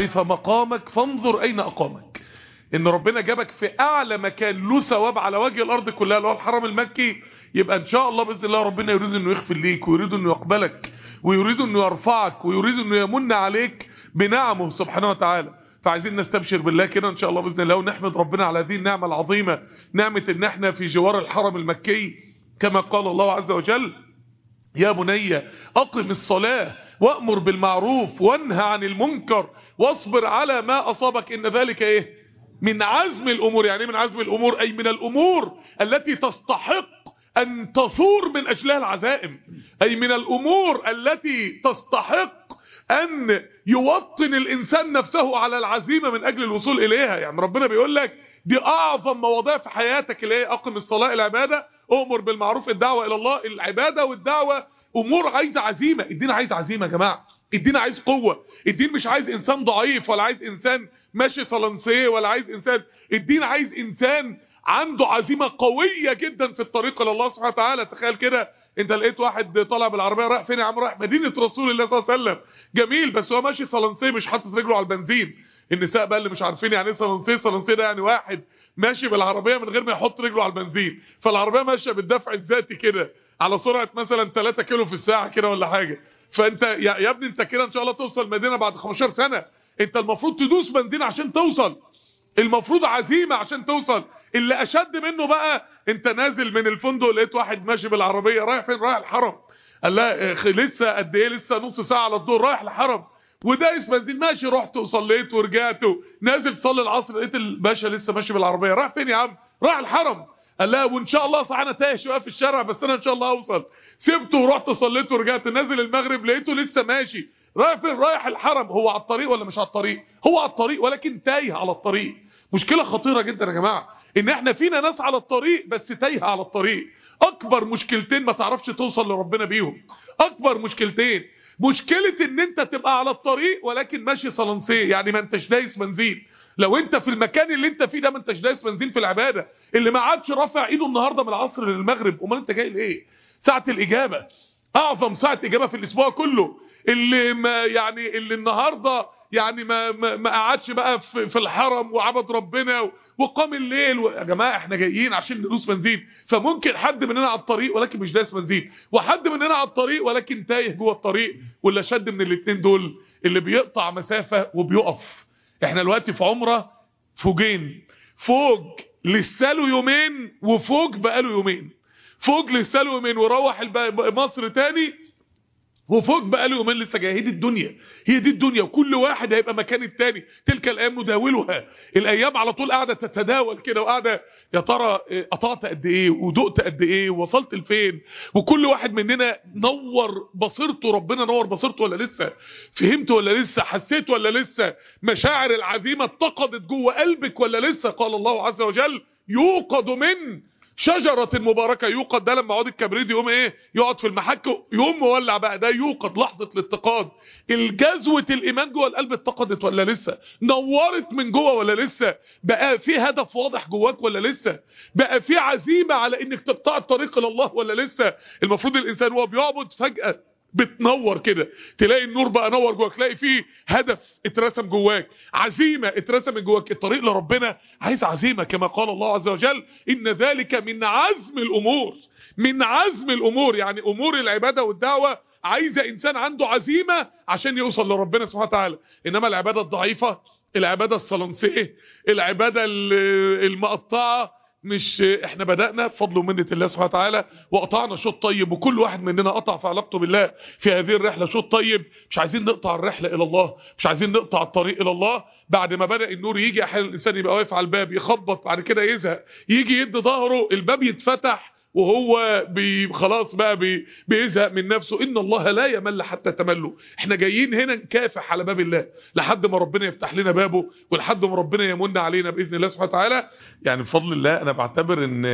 عرف مقامك فانظر اين اقامك ان ربنا جابك في اعلى مكان له ثواب على وجه الارض كلها اللي هو الحرم المكي يبقى ان شاء الله باذن الله ربنا يريد انه يغفر ليك ويريد انه يقبلك ويريد انه يرفعك ويريد انه يمن عليك بنعمه سبحانه وتعالى فعايزين نستبشر بالله كده ان شاء الله باذن الله ونحمد ربنا على هذه النعمه العظيمه نعمه ان احنا في جوار الحرم المكي كما قال الله عز وجل يا بني أقم الصلاة وأمر بالمعروف وانهى عن المنكر واصبر على ما أصابك إن ذلك إيه من عزم الأمور يعني من عزم الأمور أي من الأمور التي تستحق أن تثور من أجلها العزائم أي من الأمور التي تستحق أن يوطن الإنسان نفسه على العزيمة من أجل الوصول إليها يعني ربنا بيقول لك دي أعظم مواضيع في حياتك اللي هي أقم الصلاة العبادة أؤمر بالمعروف الدعوة إلى الله العبادة والدعوة أمور عايزة عزيمة الدين عايز عزيمة يا جماعة الدين عايز قوة الدين مش عايز إنسان ضعيف ولا عايز إنسان ماشي صلنسيه ولا عايز إنسان الدين عايز إنسان عنده عزيمة قوية جدا في الطريق إلى الله سبحانه وتعالى تخيل كده انت لقيت واحد طالع بالعربيه رايح فين يا عم رايح مدينه رسول الله صلى الله عليه وسلم جميل بس هو ماشي صلنسيه مش حاطط رجله على البنزين النساء بقى اللي مش عارفين يعني ايه صلنسيه صلنسيه ده يعني واحد ماشي بالعربيه من غير ما يحط رجله على البنزين فالعربيه ماشيه بالدفع الذاتي كده على سرعه مثلا 3 كيلو في الساعه كده ولا حاجه فانت يا, يا ابني انت كده ان شاء الله توصل مدينه بعد 15 سنه انت المفروض تدوس بنزين عشان توصل المفروض عزيمه عشان توصل اللي اشد منه بقى انت نازل من الفندق لقيت واحد ماشي بالعربيه رايح فين رايح الحرم قال لا لسه قد ايه لسه نص ساعه على الدور رايح الحرم ودايس بنزين ماشي رحت وصليت ورجعت نازل تصلي العصر لقيت الباشا لسه ماشي بالعربيه رايح فين يا عم رايح الحرم قال لا وان شاء الله صح انا تايه شويه في الشارع بس انا ان شاء الله اوصل سبته ورحت صليت ورجعت نازل المغرب لقيته لسه ماشي رايح فين رايح الحرم هو على الطريق ولا مش على الطريق هو على الطريق ولكن تايه على الطريق مشكله خطيره جدا يا جماعه ان احنا فينا ناس على الطريق بس تايهه على الطريق اكبر مشكلتين ما تعرفش توصل لربنا بيهم اكبر مشكلتين مشكلة ان انت تبقى على الطريق ولكن ماشي صلنسيه يعني ما انتش دايس بنزين لو انت في المكان اللي انت فيه ده ما انتش دايس بنزين في العبادة اللي ما عادش رافع ايده النهاردة من العصر للمغرب امال انت جاي لايه ساعة الاجابة اعظم ساعة اجابة في الاسبوع كله اللي ما يعني اللي النهاردة يعني ما ما, ما قعدش بقى في, في الحرم وعبد ربنا وقام الليل و... يا جماعه احنا جايين عشان ندوس بنزين فممكن حد مننا على الطريق ولكن مش دايس بنزين وحد مننا على الطريق ولكن تايه جوه الطريق ولا شد من الاثنين دول اللي بيقطع مسافه وبيقف احنا دلوقتي في عمره فوجين فوج لسه له يومين وفوج بقى له يومين فوج لسه له يومين وروح مصر تاني وفوق بقى له يومين لسه جايه هي دي الدنيا هي دي الدنيا وكل واحد هيبقى مكان التاني تلك الايام نداولها الايام على طول قاعده تتداول كده وقاعده يا ترى قطعت قد ايه ودقت قد ايه ووصلت لفين وكل واحد مننا نور بصيرته ربنا نور بصيرته ولا لسه فهمت ولا لسه حسيت ولا لسه مشاعر العزيمه اتقدت جوه قلبك ولا لسه قال الله عز وجل يوقد من شجرة مباركة يوقد ده لما عود الكبريت يقوم ايه يقعد في المحك يقوم مولع بقى ده يوقد لحظة الاتقاد الجزوة الايمان جوه القلب اتقدت ولا لسه نورت من جوه ولا لسه بقى في هدف واضح جواك ولا لسه بقى في عزيمة على انك تقطع الطريق الى الله ولا لسه المفروض الانسان وهو بيعبد فجأة بتنور كده تلاقي النور بقى نور جواك تلاقي فيه هدف اترسم جواك عزيمة اترسم جواك الطريق لربنا عايز عزيمة كما قال الله عز وجل إن ذلك من عزم الأمور من عزم الأمور يعني أمور العبادة والدعوة عايزة إنسان عنده عزيمة عشان يوصل لربنا سبحانه وتعالى إنما العبادة الضعيفة العبادة الصلنسية العبادة المقطعة مش احنا بدأنا بفضل ومنة الله سبحانه وتعالى وقطعنا شوط طيب وكل واحد مننا قطع في علاقته بالله في هذه الرحلة شوط طيب مش عايزين نقطع الرحلة الى الله مش عايزين نقطع الطريق الى الله بعد ما بدأ النور يجي احيانا الانسان يبقى واقف على الباب يخبط بعد كده يزهق يجي يد ظهره الباب يتفتح وهو بي خلاص بقى بي بيزهق من نفسه ان الله لا يمل حتى تملوا احنا جايين هنا نكافح على باب الله لحد ما ربنا يفتح لنا بابه ولحد ما ربنا يمن علينا باذن الله سبحانه وتعالى يعني بفضل الله انا بعتبر ان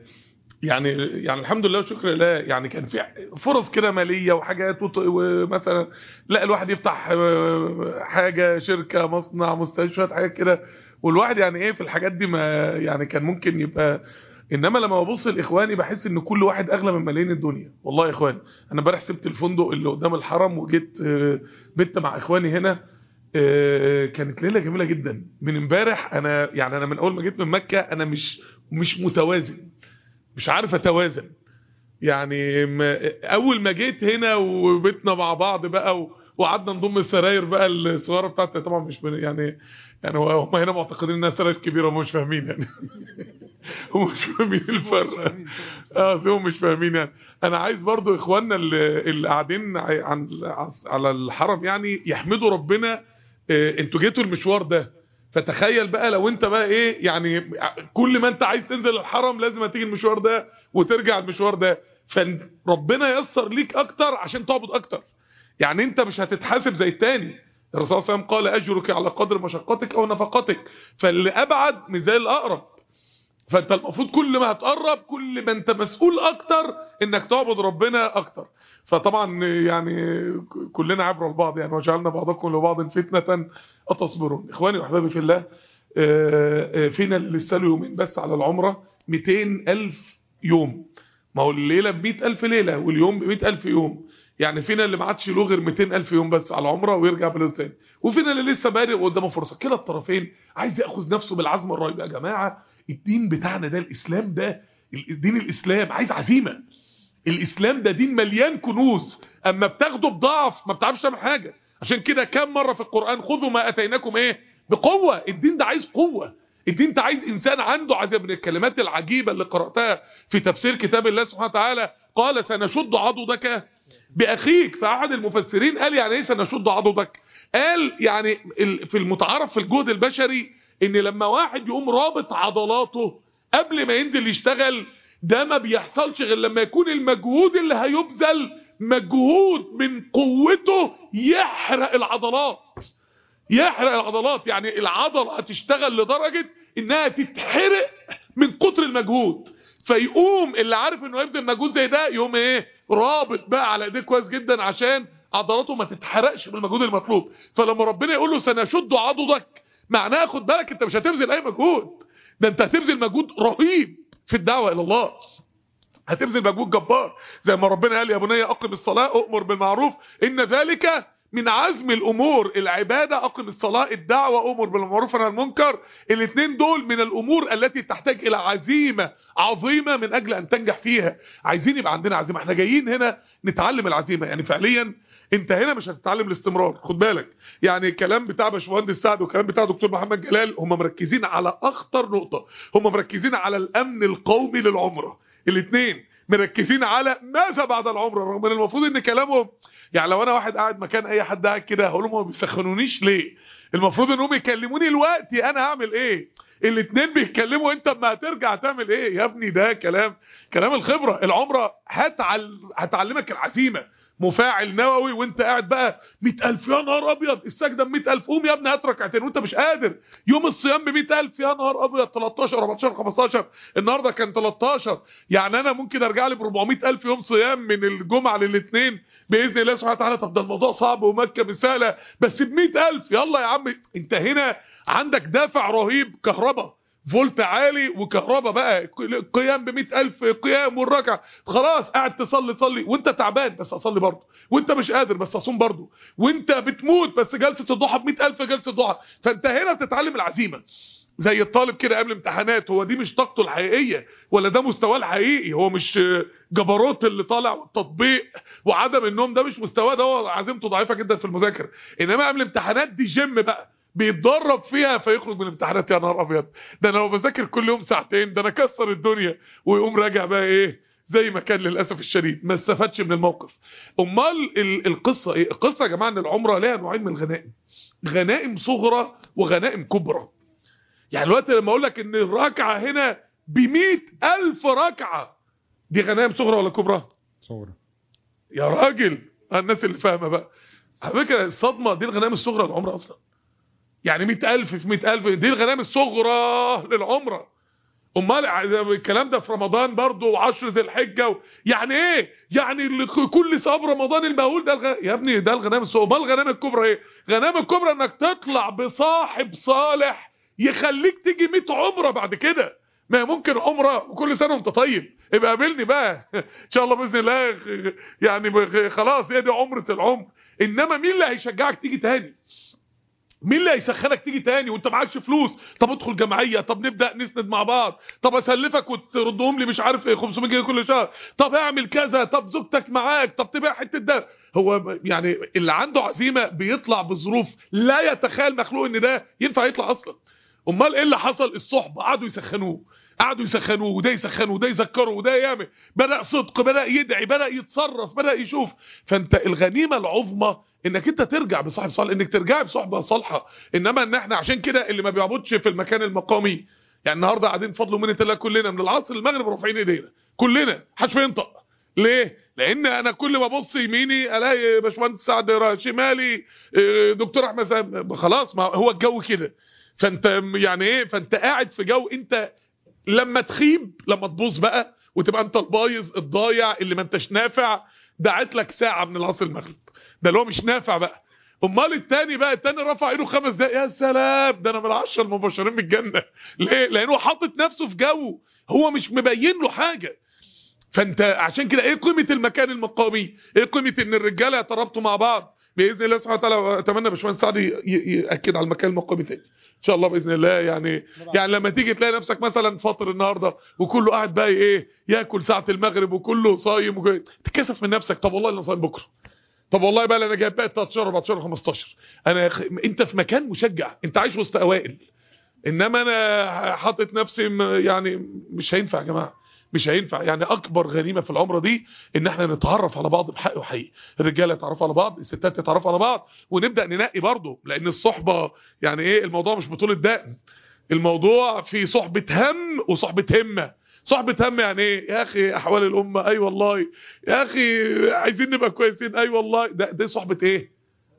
يعني يعني الحمد لله وشكر لله يعني كان في فرص كده ماليه وحاجات ومثلا لا الواحد يفتح حاجه شركه مصنع مستشفى حاجات كده والواحد يعني ايه في الحاجات دي ما يعني كان ممكن يبقى انما لما ببص لاخواني بحس ان كل واحد اغلى من ملايين الدنيا والله يا اخواني انا امبارح سبت الفندق اللي قدام الحرم وجيت بت مع اخواني هنا آه، كانت ليله جميله جدا من امبارح انا يعني انا من اول ما جيت من مكه انا مش مش متوازن مش عارف اتوازن يعني ما اول ما جيت هنا وبيتنا مع بعض بقى و- وقعدنا نضم السراير بقى الصغيره بتاعتي طبعا مش من يعني يعني هو- هم هنا معتقدين انها سراير كبيره هم مش فاهمين يعني هم مش فاهمين الفرق اه هم مش فاهمين يعني انا عايز برضو اخواننا اللي, اللي قاعدين ع- عن على الحرم يعني يحمدوا ربنا آه، انتوا جيتوا المشوار ده فتخيل بقى لو انت بقى ايه يعني كل ما انت عايز تنزل الحرم لازم هتيجي المشوار ده وترجع المشوار ده فربنا يسر ليك اكتر عشان تعبد اكتر يعني انت مش هتتحاسب زي التاني الرسول صلى الله عليه وسلم قال اجرك على قدر مشقتك او نفقتك فاللي ابعد مش زي الاقرب فانت المفروض كل ما هتقرب كل ما انت مسؤول اكتر انك تعبد ربنا اكتر فطبعا يعني كلنا عبر البعض يعني وجعلنا بعضكم لبعض فتنة اتصبرون اخواني واحبابي في الله آه، آه، فينا اللي لسه له يومين بس على العمرة 200 الف يوم ما هو الليلة ب 100 الف ليلة واليوم ب 100 الف يوم يعني فينا اللي ما عادش له غير 200 الف يوم بس على العمرة ويرجع بلد تاني وفينا اللي لسه بادئ قدامه فرصة كلا الطرفين عايز ياخذ نفسه بالعزم الرهيب يا جماعة الدين بتاعنا ده الاسلام ده الدين الاسلام عايز عزيمة الاسلام ده دين مليان كنوز اما بتاخده بضعف ما بتعرفش تعمل حاجة عشان كده كم مرة في القرآن خذوا ما اتيناكم ايه بقوة الدين ده عايز قوة الدين ده عايز انسان عنده عزيمة من الكلمات العجيبة اللي قرأتها في تفسير كتاب الله سبحانه وتعالى قال سنشد عضدك باخيك فاحد المفسرين قال يعني ايه سنشد عضدك قال يعني ال- في المتعارف في الجهد البشري ان لما واحد يقوم رابط عضلاته قبل ما ينزل يشتغل ده ما بيحصلش غير لما يكون المجهود اللي هيبذل مجهود من قوته يحرق العضلات يحرق العضلات يعني العضلة هتشتغل لدرجة انها تتحرق من كتر المجهود فيقوم اللي عارف انه يبذل مجهود زي ده يقوم ايه رابط بقى على ايديه كويس جدا عشان عضلاته ما تتحرقش بالمجهود المطلوب فلما ربنا يقول له سنشد عضدك معناها خد بالك انت مش هتبذل اي مجهود ده انت هتبذل مجهود رهيب في الدعوة الى الله هتبذل مجهود جبار زي ما ربنا قال يا بني اقم الصلاة اؤمر بالمعروف ان ذلك من عزم الامور العبادة اقم الصلاة الدعوة امر بالمعروف عن المنكر الاثنين دول من الامور التي تحتاج الى عزيمة عظيمة من اجل ان تنجح فيها عايزين يبقى عندنا عزيمة احنا جايين هنا نتعلم العزيمة يعني فعليا انت هنا مش هتتعلم الاستمرار خد بالك يعني الكلام بتاع باشمهندس سعد والكلام بتاع دكتور محمد جلال هم مركزين على اخطر نقطة هم مركزين على الامن القومي للعمرة الاثنين مركزين على ماذا بعد العمره رغم ان المفروض ان كلامهم يعني لو انا واحد قاعد مكان اي حد قاعد كده هقول لهم ما بيسخنونيش ليه المفروض انهم يكلموني دلوقتي انا هعمل ايه الاثنين بيتكلموا انت اما هترجع تعمل ايه يا ابني ده كلام كلام الخبره العمره هتعل... هتعلمك العزيمه مفاعل نووي وانت قاعد بقى 100000 يا نهار ابيض السجده ب 100000 قوم يا ابني هات ركعتين وانت مش قادر يوم الصيام ب 100000 يا نهار ابيض 13 14 15 النهارده كان 13 يعني انا ممكن ارجع لي ب 400000 يوم صيام من الجمعه للاثنين باذن الله سبحانه وتعالى طب ده الموضوع صعب ومكه مش سهله بس ب 100000 يلا يا عم انت هنا عندك دافع رهيب كهرباء فولت عالي وكهرباء بقى قيام ب ألف قيام والركعه خلاص قاعد تصلي تصلي وانت تعبان بس اصلي برضه وانت مش قادر بس اصوم برضه وانت بتموت بس جلسه الضحى ب ألف جلسه ضحى فانت هنا بتتعلم العزيمه زي الطالب كده قبل امتحانات هو دي مش طاقته الحقيقيه ولا ده مستواه الحقيقي هو مش جبروت اللي طالع والتطبيق وعدم النوم ده مش مستواه ده هو عزيمته ضعيفه جدا في المذاكره انما قبل الامتحانات دي جيم بقى بيتدرب فيها فيخرج من الامتحانات يا نهار ابيض ده انا لو بذاكر كل يوم ساعتين ده انا كسر الدنيا ويقوم راجع بقى ايه زي ما كان للاسف الشديد ما استفادش من الموقف امال ال- القصه ايه القصه يا جماعه ان العمره ليها نوعين من الغنائم غنائم صغرى وغنائم كبرى يعني دلوقتي لما اقول لك ان الركعه هنا ب ألف ركعه دي غنائم صغرى ولا كبرى صورة يا راجل الناس اللي فاهمه بقى على فكره الصدمه دي الغنائم الصغرى للعمره اصلا يعني 100000 في 100000 دي الغنائم الصغرى للعمره امال الكلام ده في رمضان برضه وعشر ذي الحجه و... يعني ايه يعني اللي ك- كل صيام رمضان المهول ده الغ... يا ابني ده الغنائم الصغرى امال الغنائم الكبرى ايه الغنائم الكبرى انك تطلع بصاحب صالح يخليك تيجي 100 عمره بعد كده ما هي ممكن عمره وكل سنه وانت طيب يبقى قابلني بقى ان شاء الله باذن الله يعني بخ- خلاص هي دي عمره العمر انما مين اللي هيشجعك تيجي تاني مين اللي هيسخنك تيجي تاني وانت معكش فلوس طب ادخل جمعيه طب نبدا نسند مع بعض طب اسلفك وتردهم لي مش عارف ايه 500 جنيه كل شهر طب اعمل كذا طب زوجتك معاك طب تبيع حته ده هو يعني اللي عنده عزيمه بيطلع بظروف لا يتخيل مخلوق ان ده ينفع يطلع اصلا امال ايه اللي حصل الصحبه قعدوا يسخنوه قعدوا يسخنوه وده يسخنه وده يذكره وده يعمل بدا صدق بدا يدعي بدا يتصرف بدا يشوف فانت الغنيمه العظمى انك انت ترجع بصاحب صالح انك ترجع بصحبه صالحه انما ان احنا عشان كده اللي ما بيعبدش في المكان المقامي يعني النهارده قاعدين فضل ومنه الله كلنا من العصر المغرب رافعين ايدينا كلنا محدش ينطق ليه لان انا كل ما ابص يميني الاقي باشمهندس سعد شمالي دكتور احمد خلاص ما هو الجو كده فانت يعني ايه فانت قاعد في جو انت لما تخيب لما تبوظ بقى وتبقى انت البايظ الضايع اللي ما انتش نافع دعت لك ساعه من العصر المغرب ده اللي هو مش نافع بقى امال التاني بقى التاني رفع ايده خمس دقايق يا سلام ده انا من العشره المبشرين بالجنه ليه لانه حاطط نفسه في جو هو مش مبين له حاجه فانت عشان كده ايه قيمه المكان المقامي ايه قيمه ان الرجاله يترابطوا مع بعض باذن الله سبحانه وتعالى اتمنى باشمهندس سعد ياكد على المكان المقامي تاني ان شاء الله باذن الله يعني يعني لما تيجي تلاقي نفسك مثلا فاطر النهارده وكله قاعد بقى ايه ياكل ساعه المغرب وكله صايم وكله تتكسف من نفسك طب والله انا صايم بكره طب والله بقى انا جايب بقى 13 14 15 انا خ... انت في مكان مشجع انت عايش وسط اوائل انما انا حاطط نفسي يعني مش هينفع يا جماعه مش هينفع يعني اكبر غنيمه في العمره دي ان احنا نتعرف على بعض بحق وحقيقي الرجاله يتعرفوا على بعض الستات يتعرفوا على بعض ونبدا ننقي برضه لان الصحبه يعني ايه الموضوع مش بطوله دقن الموضوع في صحبه هم وصحبه همه صحبة هم يعني ايه يا اخي احوال الامه اي أيوة والله يا اخي عايزين نبقى كويسين اي أيوة والله ده دي صحبه ايه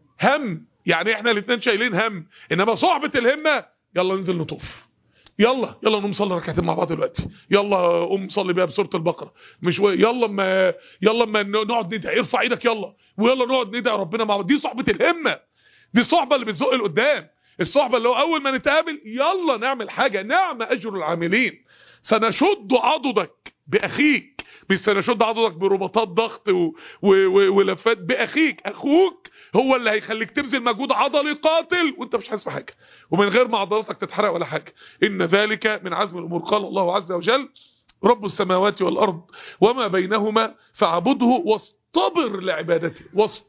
هم يعني احنا الاثنين شايلين هم انما صحبه الهمه يلا ننزل نطوف يلا يلا نقوم نصلي ركعتين مع بعض دلوقتي يلا قوم صلي بيها بسوره البقره مش و... يلا ما يلا ما نقعد ندعي ارفع ايدك يلا ويلا نقعد ندعي ربنا مع بعض دي صحبه الهمه دي الصحبه اللي بتزق لقدام الصحبه اللي هو اول ما نتقابل يلا نعمل حاجه نعم اجر العاملين سنشد عضدك باخيك مش سنشد عضدك برباطات ضغط و... و... و... ولفات باخيك اخوك هو اللي هيخليك تبذل مجهود عضلي قاتل وانت مش حاسس بحاجه ومن غير ما عضلاتك تتحرق ولا حاجه ان ذلك من عزم الامور قال الله عز وجل رب السماوات والارض وما بينهما فاعبده واصطبر لعبادته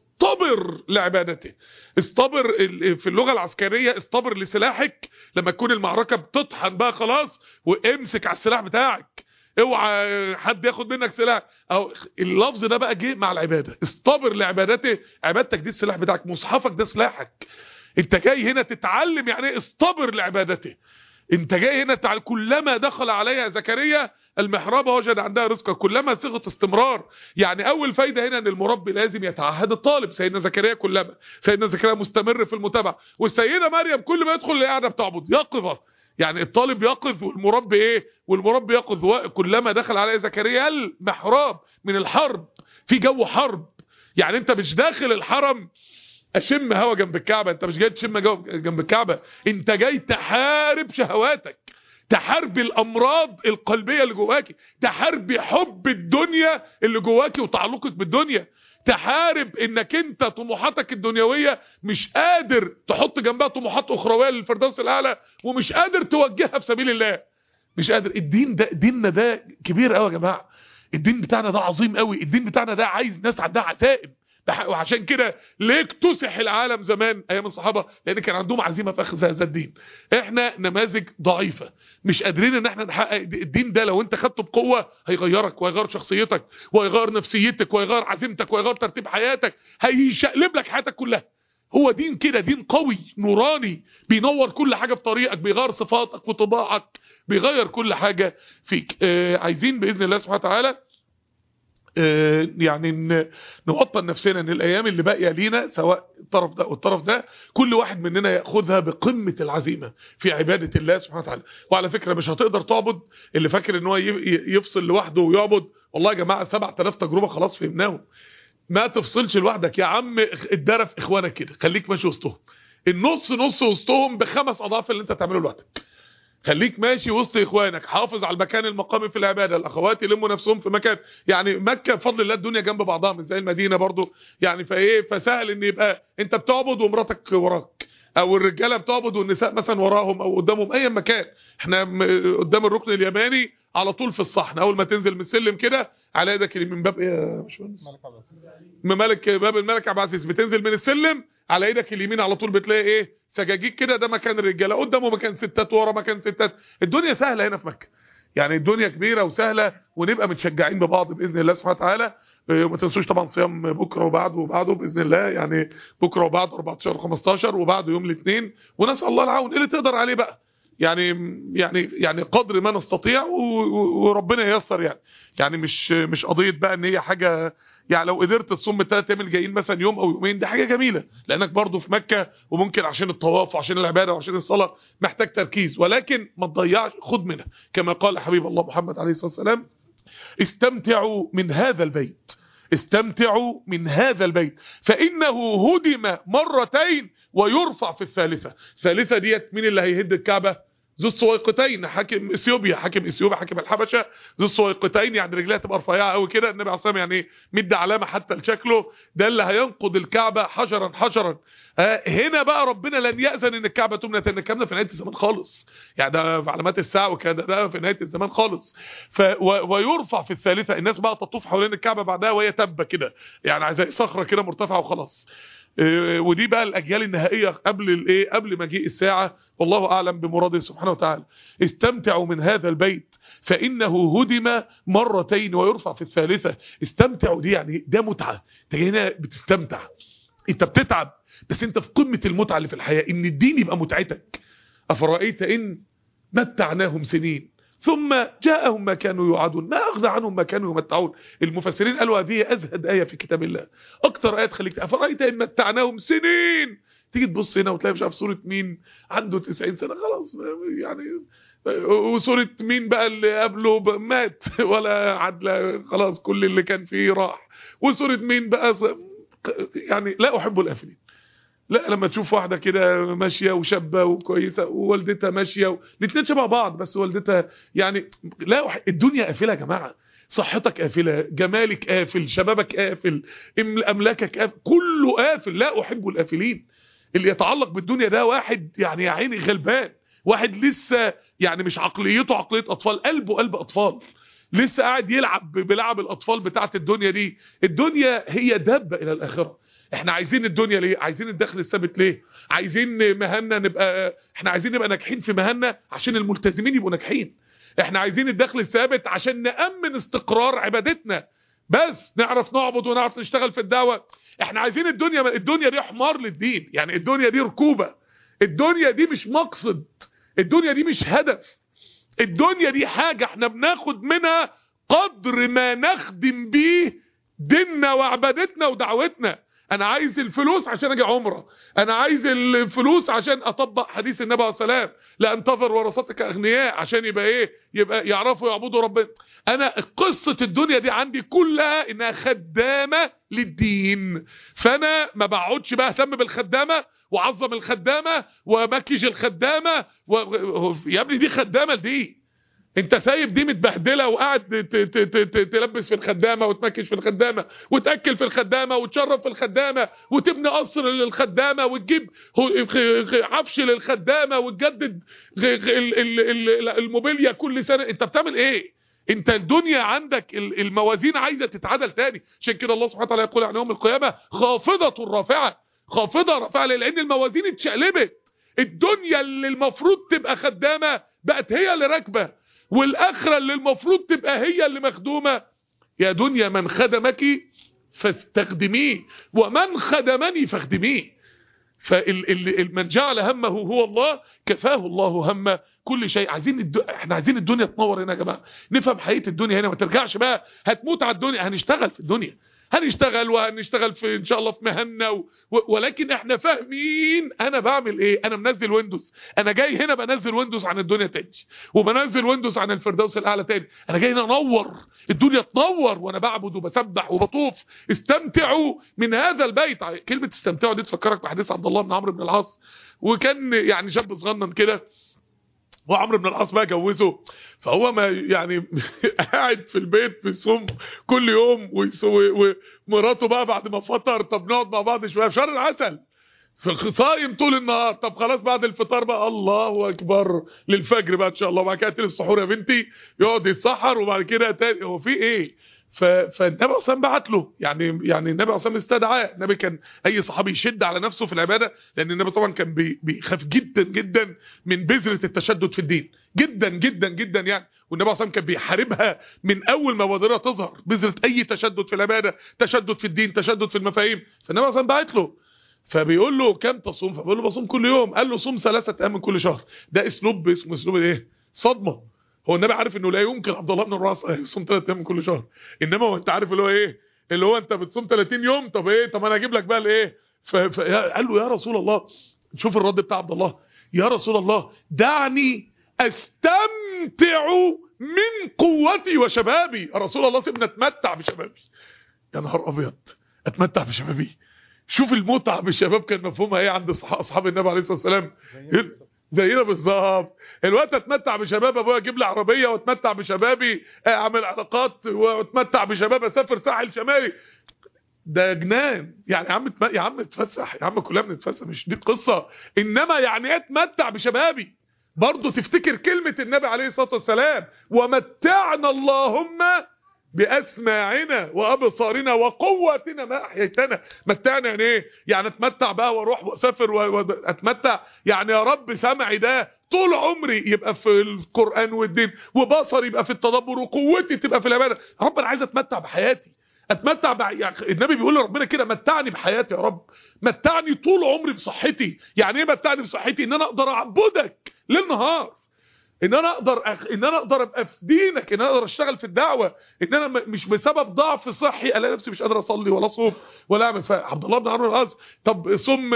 واصطبر لعبادته اصطبر في اللغه العسكريه اصطبر لسلاحك لما تكون المعركه بتطحن بقى خلاص وامسك على السلاح بتاعك اوعى حد ياخد منك سلاح او اللفظ ده بقى جه مع العباده اصطبر لعبادته عبادتك دي السلاح بتاعك مصحفك ده سلاحك انت جاي هنا تتعلم يعني ايه اصطبر لعبادته انت جاي هنا تعال كلما دخل عليها زكريا المحراب وجد عندها رزقا كلما صيغه استمرار يعني اول فايده هنا ان المربي لازم يتعهد الطالب سيدنا زكريا كلما سيدنا زكريا مستمر في المتابعه والسيده مريم كل ما يدخل قاعده بتعبد يقظه يعني الطالب يقظ والمربي ايه والمربي يقظ كلما دخل عليه زكريا المحراب من الحرب في جو حرب يعني انت مش داخل الحرم اشم هوا جنب الكعبه انت مش جاي تشم جنب الكعبه انت جاي تحارب شهواتك تحاربي الامراض القلبيه اللي جواكي تحاربي حب الدنيا اللي جواكي وتعلقك بالدنيا تحارب انك انت طموحاتك الدنيويه مش قادر تحط جنبها طموحات اخرويه للفردوس الاعلى ومش قادر توجهها في سبيل الله مش قادر الدين ده ديننا ده كبير قوي يا جماعه الدين بتاعنا ده عظيم قوي الدين بتاعنا ده عايز ناس عندها عزائم وعشان كده ليه اكتسح العالم زمان ايام الصحابه لان كان عندهم عزيمه في اخذ هذا الدين احنا نماذج ضعيفه مش قادرين ان احنا نحقق الدين ده لو انت خدته بقوه هيغيرك وهيغير شخصيتك وهيغير نفسيتك وهيغير عزيمتك وهيغير ترتيب حياتك هيشقلب لك حياتك كلها هو دين كده دين قوي نوراني بينور كل حاجه في طريقك بيغير صفاتك وطباعك بيغير كل حاجه فيك آه عايزين باذن الله سبحانه وتعالى يعني نوطن نفسنا ان الايام اللي باقيه لينا سواء الطرف ده والطرف ده كل واحد مننا ياخذها بقمه العزيمه في عباده الله سبحانه وتعالى وعلى فكره مش هتقدر تعبد اللي فاكر ان هو يفصل لوحده ويعبد والله يا جماعه 7000 تجربه خلاص فهمناهم ما تفصلش لوحدك يا عم اتدرى في اخوانك كده خليك ماشي وسطهم النص نص وسطهم بخمس اضعاف اللي انت تعمله لوحدك خليك ماشي وسط اخوانك حافظ على المكان المقامي في العباده الاخوات يلموا نفسهم في مكان يعني مكه بفضل الله الدنيا جنب بعضها مش زي المدينه برضو يعني فايه فسهل ان يبقى انت بتعبد ومراتك وراك او الرجاله بتعبد والنساء مثلا وراهم او قدامهم اي مكان احنا م- قدام الركن اليماني على طول في الصحن اول ما تنزل من السلم كده على ايدك اللي من باب ايه يا باشمهندس ملك باب الملك عبد العزيز بتنزل من السلم على ايدك اليمين على طول بتلاقي ايه سجاجيد كده ده مكان الرجاله قدامه مكان ستات ورا مكان ستات الدنيا سهله هنا في مكه يعني الدنيا كبيره وسهله ونبقى متشجعين ببعض باذن الله سبحانه وتعالى إيه، وما تنسوش طبعا صيام بكره وبعده وبعده باذن الله يعني بكره وبعده 14 15 وبعده يوم الاثنين ونسال الله العون اللي تقدر عليه بقى يعني يعني يعني قدر ما نستطيع و- و- وربنا ييسر يعني يعني مش مش قضيه بقى ان هي حاجه يعني لو قدرت تصوم الثلاث ايام الجايين مثلا يوم او يومين دي حاجه جميله لانك برضو في مكه وممكن عشان الطواف وعشان العباده وعشان الصلاه محتاج تركيز ولكن ما تضيعش خد منها كما قال حبيب الله محمد عليه الصلاه والسلام استمتعوا من هذا البيت استمتعوا من هذا البيت فإنه هدم مرتين ويرفع في الثالثة الثالثة ديت مين اللي هيهد الكعبة ذو السويقتين حاكم اثيوبيا حاكم اثيوبيا حاكم الحبشه ذو السويقتين يعني رجليها تبقى رفيعه قوي كده النبي عليه الصلاه والسلام يعني مد علامه حتى لشكله ده اللي هينقض الكعبه حجرا حجرا آه، هنا بقى ربنا لن يأذن ان الكعبه تمنى تاني الكلام ده في نهايه الزمان خالص يعني ده في علامات الساعه وكده ده في نهايه الزمان خالص ف و- ويرفع في الثالثه الناس بقى تطوف حوالين الكعبه بعدها وهي تبه كده يعني زي صخره كده مرتفعه وخلاص آه، ودي بقى الاجيال النهائيه قبل الايه قبل مجيء الساعه والله اعلم بمراده سبحانه وتعالى استمتعوا من هذا البيت فانه هدم مرتين ويرفع في الثالثه استمتعوا دي يعني ده متعه انت هنا بتستمتع انت بتتعب بس انت في قمه المتعه اللي في الحياه ان الدين يبقى متعتك افرايت ان متعناهم سنين ثم جاءهم ما كانوا يوعدون ما اغنى عنهم ما كانوا يمتعون المفسرين قالوا هذه ازهد ايه في كتاب الله اكتر ايه تخليك افرايت ان متعناهم سنين تيجي تبص هنا وتلاقي مش عارف سوره مين عنده 90 سنه خلاص يعني وسوره مين بقى اللي قبله ب- مات ولا عدل خلاص كل اللي كان فيه راح وسوره مين بقى ص- يعني لا احب الافلين لا لما تشوف واحده كده ماشيه وشابه وكويسه ووالدتها ماشيه الاثنين شبه بعض بس والدتها يعني لا أح... الدنيا قافله يا جماعه صحتك قافله جمالك قافل شبابك قافل أم- املاكك قافل كله قافل لا احب القافلين اللي يتعلق بالدنيا ده واحد يعني يا عيني غلبان واحد لسه يعني مش عقليته عقليه اطفال قلبه قلب اطفال لسه قاعد يلعب ب- بلعب الاطفال بتاعت الدنيا دي الدنيا هي دابه الى الاخره احنا عايزين الدنيا ليه عايزين الدخل الثابت ليه عايزين مهنا نبقى احنا عايزين نبقى ناجحين في مهنا عشان الملتزمين يبقوا ناجحين احنا عايزين الدخل الثابت عشان نأمن استقرار عبادتنا بس نعرف نعبد ونعرف نشتغل في الدعوة احنا عايزين الدنيا الدنيا دي حمار للدين يعني الدنيا دي ركوبة الدنيا دي مش مقصد الدنيا دي مش هدف الدنيا دي حاجة احنا بناخد منها قدر ما نخدم بيه ديننا وعبادتنا ودعوتنا انا عايز الفلوس عشان اجي عمره انا عايز الفلوس عشان اطبق حديث النبي عليه السلام لا انتظر ورثتك اغنياء عشان يبقى ايه يبقى يعرفوا يعبدوا ربنا انا قصة الدنيا دي عندي كلها انها خدامة للدين فانا ما بقعدش بقى اهتم بالخدامة وعظم الخدامة ومكج الخدامة و... و- يا ابني دي خدامة لدي انت سايب دي متبهدله وقاعد ت- ت- ت- ت- تلبس في الخدامه وتمكش في الخدامه وتاكل في الخدامه وتشرب في الخدامه وتبني قصر للخدامه وتجيب هو- خ- خ- عفش للخدامه وتجدد غ- غ- ال- ال- ال- الموبيليا كل سنه انت بتعمل ايه انت الدنيا عندك ال- الموازين عايزه تتعادل تاني عشان كده الله سبحانه وتعالى يقول عن يوم القيامه خافضه رافعه خافضه رافعه ليه؟ لان الموازين اتشقلبت الدنيا اللي المفروض تبقى خدامه بقت هي اللي راكبه والاخره اللي المفروض تبقى هي اللي مخدومه يا دنيا من خدمك فاستخدميه ومن خدمني فاخدميه فمن جعل همه هو الله كفاه الله هم كل شيء عايزين الد... احنا عايزين الدنيا تنور هنا يا جماعه نفهم حقيقه الدنيا هنا ما ترجعش بقى هتموت على الدنيا هنشتغل في الدنيا هنشتغل وهنشتغل في ان شاء الله في مهنة و... و... ولكن احنا فاهمين انا بعمل ايه انا منزل ويندوز انا جاي هنا بنزل ويندوز عن الدنيا تاني وبنزل ويندوز عن الفردوس الاعلى تاني انا جاي هنا انور الدنيا تنور وانا بعبد وبسبح وبطوف استمتعوا من هذا البيت كلمه استمتعوا دي تفكرك بحديث عبد الله بن عمرو بن العاص وكان يعني شاب صغنن كده وعمرو بن العاص بقى جوزه فهو ما يعني قاعد في البيت بيصوم كل يوم ومراته بقى بعد ما فطر طب نقعد مع بعض شويه في شهر العسل صايم طول النهار طب خلاص بعد الفطار بقى الله اكبر للفجر بقى ان شاء الله بعد كده السحور يا بنتي يقعد يتسحر وبعد كده تاني هو في ايه ف... فالنبي اصلا بعت له يعني يعني النبي اصلا استدعاه النبي كان اي صحابي يشد على نفسه في العباده لان النبي طبعا كان بي... بيخاف جدا جدا من بذره التشدد في الدين جدا جدا جدا يعني والنبي اصلا كان بيحاربها من اول ما بادرها تظهر بذره اي تشدد في العباده تشدد في الدين تشدد في المفاهيم فالنبي اصلا بعت له فبيقول له كم تصوم فبيقول له بصوم كل يوم قال له صوم ثلاثه ايام من كل شهر ده اسلوب اسمه اسلوب ايه صدمه هو النبي عارف انه لا يمكن عبد الله بن الراس يصوم ثلاث ايام من كل شهر انما هو انت عارف اللي هو ايه اللي هو انت بتصوم 30 يوم طب ايه طب انا اجيب لك بقى الايه فقال له يا رسول الله شوف الرد بتاع عبد الله يا رسول الله دعني استمتع من قوتي وشبابي يا رسول الله سيبنا اتمتع بشبابي يا نهار ابيض اتمتع بشبابي شوف المتعه بالشباب كان مفهومها ايه عند اصحاب النبي عليه الصلاه والسلام زينا بالظبط الوقت اتمتع بشباب ابويا اجيب لي عربيه واتمتع بشبابي اعمل علاقات واتمتع بشباب اسافر ساحل شمالي ده جنان يعني يا عم يا عم اتفسح يا عم كلنا بنتفسح مش دي القصه انما يعني ايه اتمتع بشبابي برضه تفتكر كلمه النبي عليه الصلاه والسلام ومتعنا اللهم باسماعنا وابصارنا وقوتنا ما احييتنا متعنا يعني ايه يعني اتمتع بقى واروح واسافر واتمتع يعني يا رب سمعي ده طول عمري يبقى في القران والدين وبصري يبقى في التدبر وقوتي تبقى في العباده يا رب انا عايز اتمتع بحياتي اتمتع بع... يعني النبي بيقول لربنا كده متعني بحياتي يا رب متعني طول عمري بصحتي يعني ايه متعني بصحتي ان انا اقدر اعبدك ليل نهار ان انا اقدر أخ... ان انا اقدر ابقى في دينك ان انا اقدر اشتغل في الدعوه ان انا م... مش بسبب ضعف صحي الاقي نفسي مش قادر اصلي ولا اصوم ولا اعمل فعبد الله بن عمرو العاص طب صم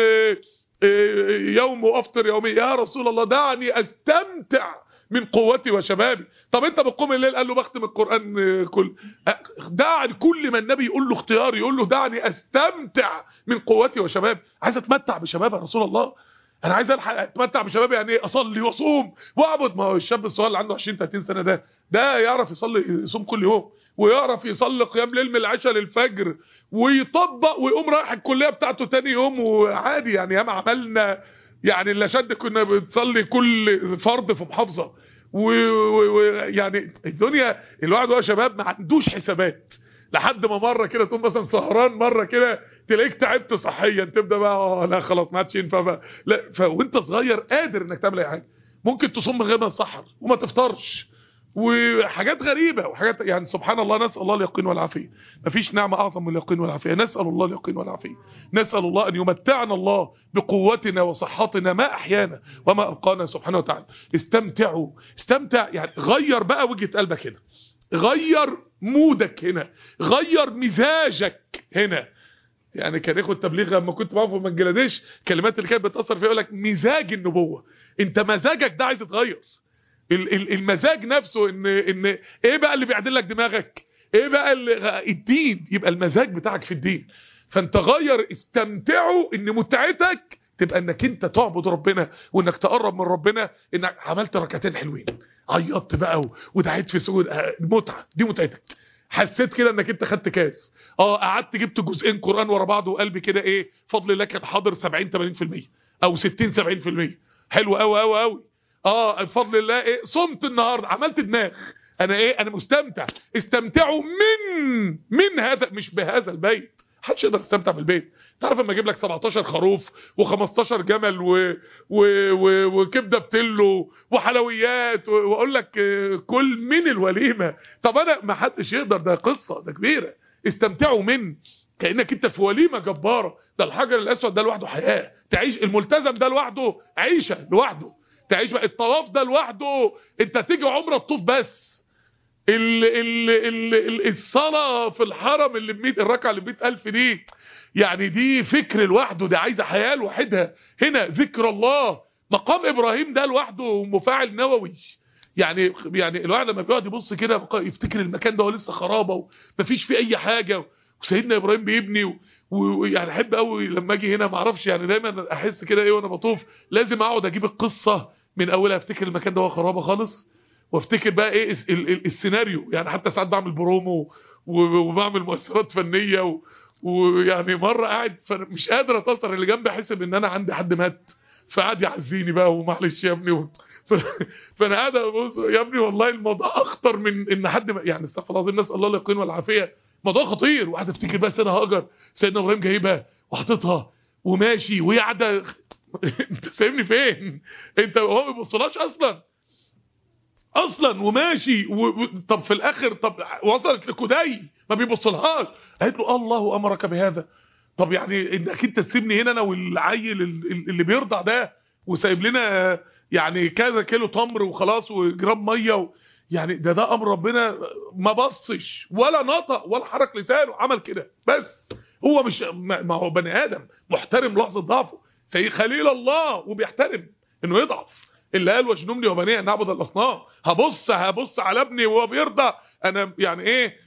يوم وافطر يومي يا رسول الله دعني استمتع من قوتي وشبابي طب انت بتقوم الليل قال له بختم القران كل دعني كل ما النبي يقول له اختيار يقول له دعني استمتع من قوتي وشبابي عايز اتمتع بشباب يا رسول الله انا عايز الحق اتمتع بشبابي يعني ايه اصلي واصوم واعبد ما هو الشاب الصغير اللي عنده 20 30 سنه ده ده يعرف يصلي يصوم كل يوم ويعرف يصلي قيام ليل من العشاء للفجر ويطبق ويقوم رايح الكليه بتاعته تاني يوم وعادي يعني ياما عملنا يعني اللي شد كنا بنصلي كل فرض في محافظه ويعني الدنيا الواحد وهو شباب ما عندوش حسابات لحد ما مره كده تقوم مثلا سهران مره كده تلاقيك تعبت صحيا تبدا بقى اه لا خلاص ما عادش ينفع بقى لا فوانت صغير قادر انك تعمل اي حاجه ممكن تصوم من غير ما تسحر وما تفطرش وحاجات غريبه وحاجات يعني سبحان الله نسال الله اليقين والعافيه مفيش نعمه اعظم من اليقين والعافيه نسال الله اليقين والعافيه نسال الله ان يمتعنا الله بقوتنا وصحتنا ما احيانا وما ابقانا سبحانه وتعالى استمتعوا استمتع يعني غير بقى وجهه قلبك هنا غير مودك هنا غير مزاجك هنا يعني كان اخو التبليغ لما كنت معاهم في بنجلاديش الكلمات اللي كانت بتاثر فيها يقول لك مزاج النبوه انت مزاجك ده عايز يتغير المزاج نفسه ان ان ايه بقى اللي بيعدل لك دماغك ايه بقى اللي الدين يبقى المزاج بتاعك في الدين فانت غير استمتعوا ان متعتك تبقى انك انت تعبد ربنا وانك تقرب من ربنا انك عملت ركعتين حلوين عيطت بقى ودعيت في سجود متعه دي متعتك حسيت كده انك انت خدت كاس اه قعدت جبت جزئين قران ورا بعض وقلبي كده ايه فضل الله كان حاضر 70 80% او 60 70% حلو قوي قوي قوي اه بفضل الله ايه صمت النهارده عملت دماغ انا ايه انا مستمتع استمتعوا من من هذا مش بهذا البيت محدش يقدر يستمتع بالبيت تعرف لما اجيب لك 17 خروف و15 جمل و... و... و... وكبده بتلو وحلويات و... واقول لك كل من الوليمه طب انا ما حدش يقدر ده قصه ده كبيره استمتعوا من كانك انت في وليمه جباره ده الحجر الاسود ده لوحده حياه تعيش الملتزم ده لوحده عيشه لوحده تعيش بقى الطواف ده لوحده انت تيجي عمره تطوف بس ال ال ال ال الصلاه في الحرم اللي ب 100 الركعه اللي ب 100000 دي يعني دي فكر لوحده دي عايزه حياه لوحدها هنا ذكر الله مقام ابراهيم ده لوحده مفاعل نووي يعني يعني الواحد لما بيقعد يبص كده يفتكر المكان ده هو لسه خرابه ومفيش فيه اي حاجه وسيدنا ابراهيم بيبني ويعني احب قوي لما اجي هنا ما اعرفش يعني دايما احس كده ايه وانا بطوف لازم اقعد اجيب القصه من اولها افتكر المكان ده هو خرابه خالص وافتكر بقى ايه السيناريو يعني حتى ساعات بعمل برومو وبعمل مؤثرات فنيه ويعني مره قاعد فانا مش قادر اتصل اللي جنبي حسب ان انا عندي حد مات فقعد يعزيني بقى ومعلش يا ابني و... ف... فانا قاعد ابص يا ابني والله الموضوع اخطر من ان حد ما... يعني استغفر الله العظيم نسال الله اليقين والعافيه موضوع خطير وقعد افتكر بقى سيدنا هاجر سيدنا ابراهيم جايبها وحاططها وماشي وهي قاعده انت سايبني فين انت هو ما بيبصلهاش اصلا اصلا وماشي و... و... طب في الاخر طب وصلت لكدي ما بيبصلهاش قالت له الله امرك بهذا طب يعني انك انت تسيبني هنا انا والعيل اللي بيرضع ده وسايب لنا يعني كذا كيلو تمر وخلاص وجرام ميه و... يعني ده ده امر ربنا ما بصش ولا نطق ولا حرك لسانه عمل كده بس هو مش ما هو بني ادم محترم لحظه ضعفه سيد خليل الله وبيحترم انه يضعف اللي قال واجنبني وبني ان نعبد الاصنام هبص هبص على ابني وهو بيرضى انا يعني ايه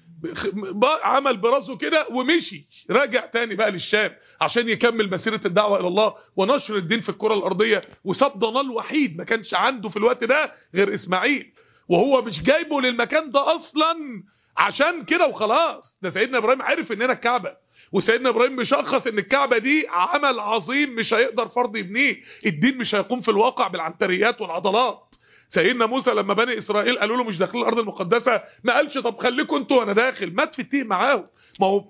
عمل براسه كده ومشي راجع تاني بقى للشام عشان يكمل مسيرة الدعوة الى الله ونشر الدين في الكرة الارضية وساب ضلال وحيد ما كانش عنده في الوقت ده غير اسماعيل وهو مش جايبه للمكان ده اصلا عشان كده وخلاص ده سيدنا ابراهيم عرف اننا الكعبة وسيدنا ابراهيم مشخص ان الكعبة دي عمل عظيم مش هيقدر فرض يبنيه الدين مش هيقوم في الواقع بالعنتريات والعضلات سيدنا موسى لما بني اسرائيل قالوا له مش داخلين الارض المقدسه ما قالش طب خليكم انتوا وانا داخل مات في التيه معاهم ما هو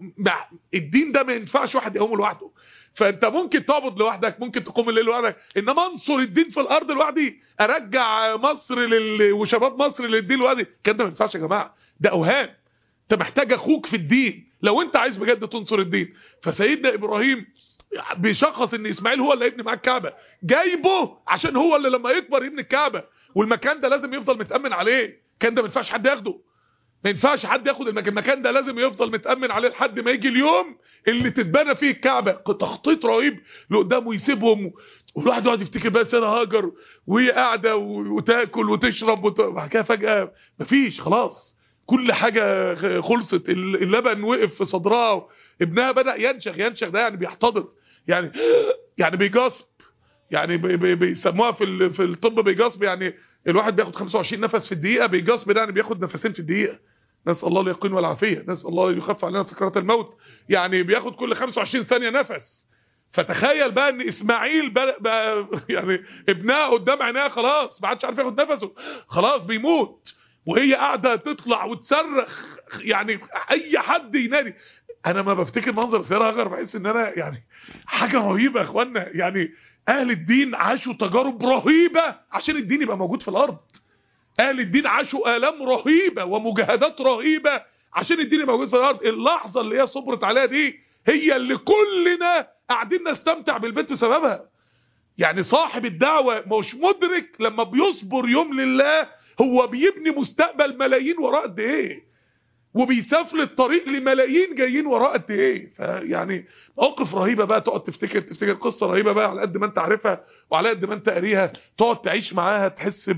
الدين ده ما ينفعش واحد يقوم لوحده فانت ممكن تعبد لوحدك ممكن تقوم الليل لوحدك انما انصر الدين في الارض لوحدي ارجع مصر لل... وشباب مصر للدين لوحدي كده ما ينفعش يا جماعه ده اوهام انت محتاج اخوك في الدين لو انت عايز بجد تنصر الدين فسيدنا ابراهيم بيشخص ان اسماعيل هو اللي هيبني معاه الكعبه جايبه عشان هو اللي لما يكبر يبني الكعبه والمكان ده لازم يفضل متامن عليه كان ده ما ينفعش حد ياخده ما ينفعش حد ياخد المكان المكان ده لازم يفضل متامن عليه لحد ما يجي اليوم اللي تتبنى فيه الكعبه تخطيط رهيب لقدام ويسيبهم والواحد يقعد يفتكر بقى سنه هاجر وهي قاعده وتاكل وتشرب وبعد كده فجاه مفيش خلاص كل حاجه خلصت اللبن وقف في صدرها ابنها بدا ينشغ ينشغ ده يعني بيحتضر يعني يعني بيجاسب يعني بي بيسموها في في الطب بيجاسب يعني الواحد بياخد 25 نفس في الدقيقه بيجاسب ده يعني بياخد نفسين في الدقيقه نسال الله اليقين والعافيه نسال الله يخف علينا سكرات الموت يعني بياخد كل 25 ثانيه نفس فتخيل بقى ان اسماعيل بقى, بقى يعني ابنها قدام عينيها خلاص ما عادش عارف ياخد نفسه خلاص بيموت وهي قاعده تطلع وتصرخ يعني اي حد ينادي انا ما بفتكر منظر سيارة هاجر بحس ان انا يعني حاجة رهيبة يا اخوانا يعني اهل الدين عاشوا تجارب رهيبة عشان الدين يبقى موجود في الارض اهل الدين عاشوا الام رهيبة ومجاهدات رهيبة عشان الدين يبقى موجود في الارض اللحظة اللي هي صبرت عليها دي هي اللي كلنا قاعدين نستمتع بالبيت بسببها يعني صاحب الدعوة مش مدرك لما بيصبر يوم لله هو بيبني مستقبل ملايين وراء قد ايه وبيسافل الطريق لملايين جايين وراه قد ايه فيعني مواقف رهيبه بقى تقعد تفتكر تفتكر قصه رهيبه بقى على قد ما انت عارفها وعلى قد ما انت قاريها تقعد تعيش معاها تحس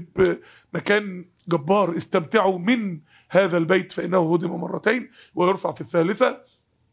بمكان جبار استمتعوا من هذا البيت فانه هدم مرتين ويرفع في الثالثه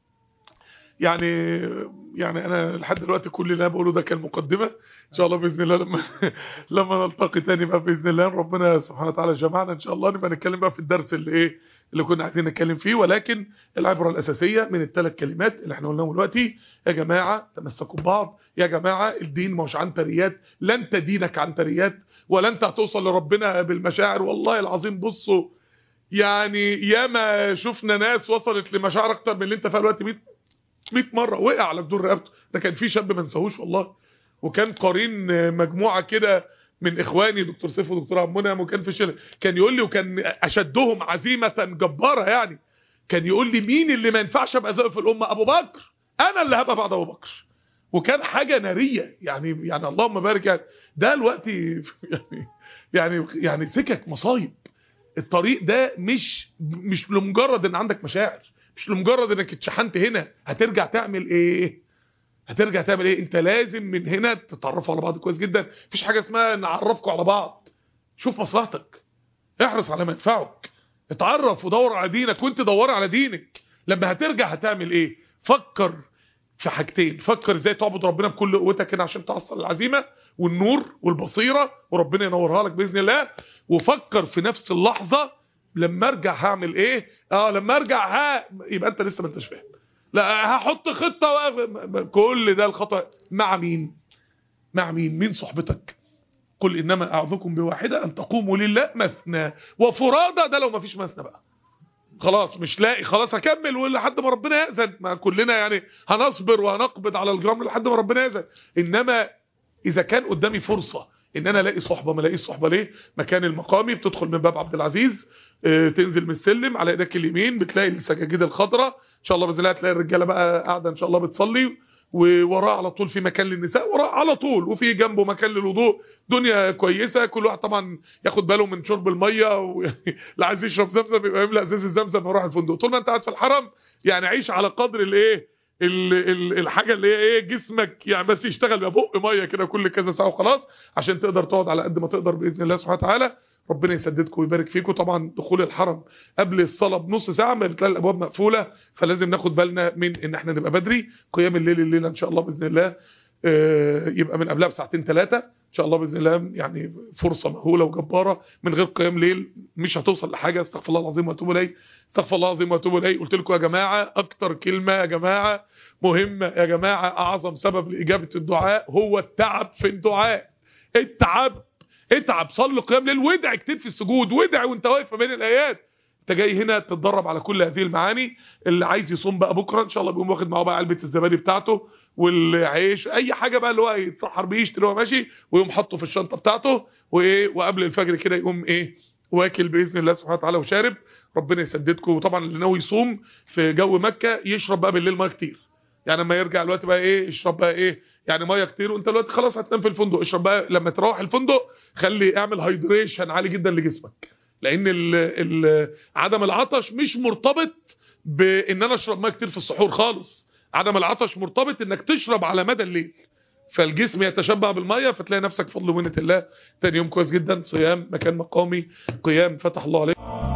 يعني يعني انا لحد دلوقتي كل اللي انا بقوله ده كان مقدمه ان شاء الله باذن الله لما لما نلتقي تاني بقى باذن الله ربنا سبحانه وتعالى جمعنا ان شاء الله نبقى نتكلم بقى في الدرس اللي ايه اللي كنا عايزين نتكلم فيه ولكن العبره الاساسيه من الثلاث كلمات اللي احنا قلناهم دلوقتي يا جماعه تمسكوا ببعض يا جماعه الدين مش عنتريات لا انت دينك عنتريات ولا انت هتوصل لربنا بالمشاعر والله العظيم بصوا يعني ياما شفنا ناس وصلت لمشاعر اكتر من اللي انت فيها دلوقتي 100 100 مره وقع على جدور رقبته ده كان في شاب ما انساهوش والله وكان قارين مجموعه كده من اخواني دكتور سيف ودكتور عبد المنعم وكان في شله كان يقول لي وكان اشدهم عزيمه جباره يعني كان يقول لي مين اللي ما ينفعش ابقى زي في الامه ابو بكر انا اللي هبقى بعد ابو بكر وكان حاجه ناريه يعني يعني اللهم بارك يعني ده الوقت يعني يعني يعني سكك مصايب الطريق ده مش مش لمجرد ان عندك مشاعر مش لمجرد انك اتشحنت هنا هترجع تعمل ايه هترجع تعمل ايه انت لازم من هنا تتعرفوا على بعض كويس جدا مفيش حاجه اسمها نعرفكم على بعض شوف مصلحتك احرص على ما ينفعك اتعرف ودور على دينك وانت دور على دينك لما هترجع هتعمل ايه فكر في حاجتين فكر ازاي تعبد ربنا بكل قوتك هنا عشان تحصل العزيمه والنور والبصيره وربنا ينورها لك باذن الله وفكر في نفس اللحظه لما ارجع هعمل ايه اه لما ارجع ها يبقى انت لسه ما انتش فاهم لا هحط خطه و... كل ده الخطا مع مين مع مين مين صحبتك قل انما اعظكم بواحده ان تقوموا لله مثنى وفرادى ده لو ما فيش مثنى بقى خلاص مش لاقي خلاص هكمل ولحد ما ربنا يأذن ما كلنا يعني هنصبر وهنقبض على الجرام لحد ما ربنا يأذن انما اذا كان قدامي فرصة ان انا الاقي صحبة ما الاقيش صحبة ليه مكان المقامي بتدخل من باب عبد العزيز اه تنزل من السلم على ايدك اليمين بتلاقي السجاجيد الخضراء ان شاء الله باذن الله هتلاقي الرجاله بقى قاعده ان شاء الله بتصلي ووراه على طول في مكان للنساء وراه على طول وفي جنبه مكان للوضوء دنيا كويسة كل واحد طبعا ياخد باله من شرب المية واللي عايز يشرب زمزم يبقى يملأ ازاز الزمزم ويروح الفندق طول ما انت قاعد في الحرم يعني عيش على قدر الايه الحاجة اللي هي ايه جسمك يعني بس يشتغل ببق مية كده كل كذا ساعة وخلاص عشان تقدر تقعد على قد ما تقدر بإذن الله سبحانه وتعالى ربنا يسددكم ويبارك فيكم طبعا دخول الحرم قبل الصلاة بنص ساعة ما بتلاقي الابواب مقفولة فلازم ناخد بالنا من ان احنا نبقى بدري قيام الليل الليلة ان شاء الله باذن الله يبقى من قبلها بساعتين ثلاثة ان شاء الله باذن الله يعني فرصة مهولة وجبارة من غير قيام ليل مش هتوصل لحاجة استغفر الله العظيم واتوب اليه استغفر الله العظيم واتوب اليه قلت لكم يا جماعة اكتر كلمة يا جماعة مهمة يا جماعة اعظم سبب لاجابة الدعاء هو التعب في الدعاء التعب اتعب صلي قيام ليل وادعي كتير في السجود وادعي وانت واقف بين الايات انت جاي هنا تتدرب على كل هذه المعاني اللي عايز يصوم بقى بكره ان شاء الله بيقوم واخد معاه بقى علبه الزبادي بتاعته والعيش اي حاجه بقى اللي هو يتسحر بيه يشتري وهو ماشي ويقوم حاطه في الشنطه بتاعته وايه وقبل الفجر كده يقوم ايه واكل باذن الله سبحانه وتعالى وشارب ربنا يسددكم وطبعا اللي ناوي يصوم في جو مكه يشرب بقى بالليل ميه كتير يعني لما يرجع الوقت بقى ايه اشرب بقى ايه يعني ميه كتير وانت دلوقتي خلاص هتنام في الفندق اشرب بقى لما تروح الفندق خلي اعمل هايدريشن عالي جدا لجسمك لان ال ال عدم العطش مش مرتبط بان انا اشرب ميه كتير في السحور خالص عدم العطش مرتبط انك تشرب على مدى الليل فالجسم يتشبع بالميه فتلاقي نفسك فضل ومنه الله تاني يوم كويس جدا صيام مكان مقامي قيام فتح الله عليك